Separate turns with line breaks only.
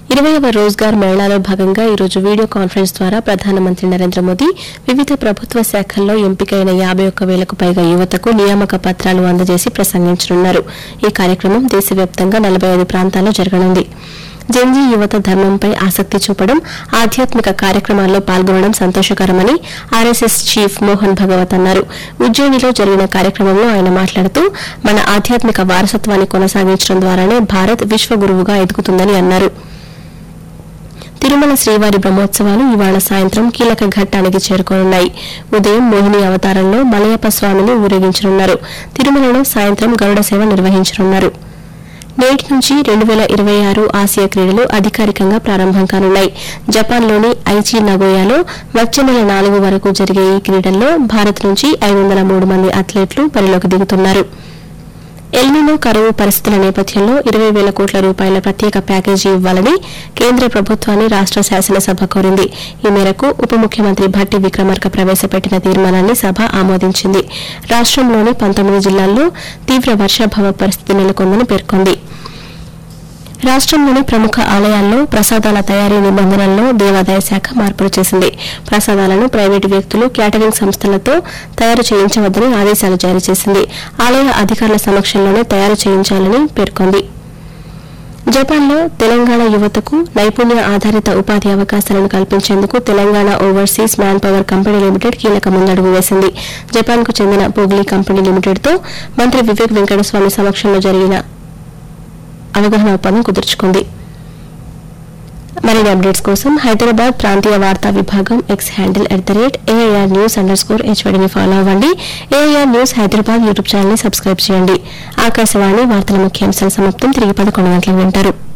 ఇరవైవ రోజ్గార్ మేళాలో భాగంగా ఈరోజు వీడియో కాన్ఫరెన్స్ ద్వారా ప్రధానమంత్రి నరేంద్ర మోదీ వివిధ ప్రభుత్వ శాఖల్లో ఎంపికైన యాబై ఒక్క వేలకు పైగా యువతకు నియామక పత్రాలు అందజేసి ప్రసంగించనున్నారు ఈ కార్యక్రమం దేశవ్యాప్తంగా నలభై ఐదు ప్రాంతాల్లో జరగనుంది జంజీ యువత ధర్మంపై ఆసక్తి చూపడం ఆధ్యాత్మిక కార్యక్రమాల్లో పాల్గొనడం సంతోషకరమని ఆర్ఎస్ఎస్ చీఫ్ మోహన్ భగవత్ అన్నారు ఉజ్జయినిలో జరిగిన కార్యక్రమంలో ఆయన మాట్లాడుతూ మన ఆధ్యాత్మిక వారసత్వాన్ని కొనసాగించడం ద్వారానే భారత్ విశ్వగురువుగా ఎదుగుతుందని అన్నారు తిరుమల శ్రీవారి బ్రహ్మోత్సవాలు ఇవాళ సాయంత్రం కీలక ఘట్టానికి చేరుకోనున్నాయి ఉదయం మోహిని అవతారంలో మలయప్ప స్వామిని ఊరేగించనున్నారు తిరుమలలో సాయంత్రం గరుడ సేవ నిర్వహించనున్నారు నేటి నుంచి రెండు వేల ఇరవై ఆరు ఆసియా క్రీడలు అధికారికంగా ప్రారంభం కానున్నాయి జపాన్లోని ఐచి నగోయాలో వచ్చే నెల నాలుగు వరకు జరిగే ఈ క్రీడల్లో భారత్ నుంచి ఐదు వందల మూడు మంది అథ్లెట్లు బరిలోకి దిగుతున్నారు ఎల్నినో కరువు పరిస్థితుల నేపథ్యంలో ఇరవై వేల కోట్ల రూపాయల ప్రత్యేక ప్యాకేజీ ఇవ్వాలని కేంద్ర ప్రభుత్వాన్ని రాష్ట శాసనసభ కోరింది ఈ మేరకు ఉప ముఖ్యమంత్రి భట్టి విక్రమార్క ప్రవేశపెట్టిన తీర్మానాన్ని సభ ఆమోదించింది రాష్టంలోని పంతొమ్మిది జిల్లాల్లో తీవ్ర వర్షాభావ పరిస్థితి నెలకొందని పేర్కొంది రాష్టంలోని ప్రముఖ ఆలయాల్లో ప్రసాదాల తయారీ నిబంధనల్లో దేవాదాయ శాఖ మార్పులు చేసింది ప్రసాదాలను ప్రైవేటు వ్యక్తులు క్యాటరింగ్ సంస్థలతో తయారు చేయించవద్దని ఆదేశాలు జారీ చేసింది ఆలయ అధికారుల సమక్షంలోనే తయారు చేయించాలని పేర్కొంది జపాన్లో తెలంగాణ యువతకు నైపుణ్య ఆధారిత ఉపాధి అవకాశాలను కల్పించేందుకు Telangana overseas manpower company limited కీలక ముందడుగు వేసింది జపాన్కు చెందిన పోగ్లీ కంపెనీ లిమిటెడ్తో మంత్రి వివేక్ వెంకటస్వామి సమక్షంలో జరిగిన అవగాహన ఒప్పందం కుదుర్చుకుంది మరిన్ని అప్డేట్స్ కోసం హైదరాబాద్ ప్రాంతీయ వార్తా విభాగం X handle at the rate AIR news under score హెచ్వడిని ఫాలో అవ్వండి AIR news Hyderabad YouTube channel ని సబ్స్క్రైబ్ చేయండి ఆకాశవాణి వార్తల ముఖ్యాంశాల సమాప్తం తిరిగి పదకొండు గంటలకు వింటారు